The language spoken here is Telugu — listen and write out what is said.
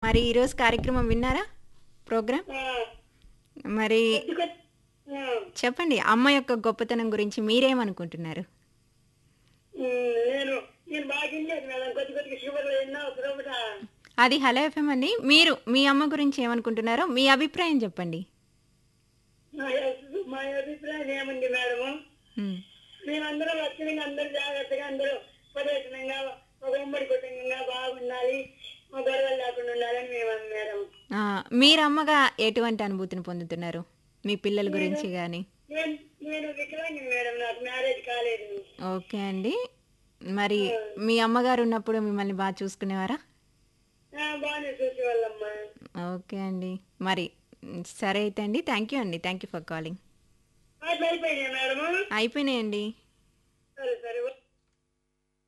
మరి ఈరోజు కార్యక్రమం విన్నారా ప్రోగ్రామ్ ఆ, మరి కొద్ది- ఆ, చెప్పండి అమ్మ యొక్క గొప్పతనం గురించి మీరేమనుకుంటున్నారు ఉమ్, నేను నేను బాగా వినలేదు మేడం కొద్ది కొద్దిగా షుగర్లు ఎన్నో ఒకరోజు అది హలో ఎఫ్ఎం అండి మీరు మీ అమ్మ గురించి ఏమనుకుంటున్నారో మీ అభిప్రాయం చెప్పండి మా అభి- మా అభిప్రాయం ఏముంది మేడము ఉమ్, మేమందరం లక్ష్యంగా అందరూ జాగ్రత్తగా అందరూ ప్రదర్శనంగా ఒక ఉమ్మడి కుటుంబంగా బాగుండాలి మా గొడవలు లేకుండా ఉండాలని మేము మేడం ఆ, మీరు అమ్మగా ఎటువంటి అనుభూతిని పొందుతున్నారు మీ పిల్లల గురించి కానీ నేను నేను వికలాంగి మేడం నాకు మ్యారేజ్ కాలేదు ఓకే అండి మరి మీ అమ్మగారు ఉన్నప్పుడు మిమ్మల్ని బాగా చూసుకునేవారా ఆ, బాగానే చూసేవాళ్ళమ్మా ఓకే అండి మరి మ్, సరే అయితే అండి థ్యాంక్ యూ అండి థ్యాంక్ యూ ఫర్ కాలింగ్ మాటలు అయిపోయినాయి మేడము అయిపోయినాయండి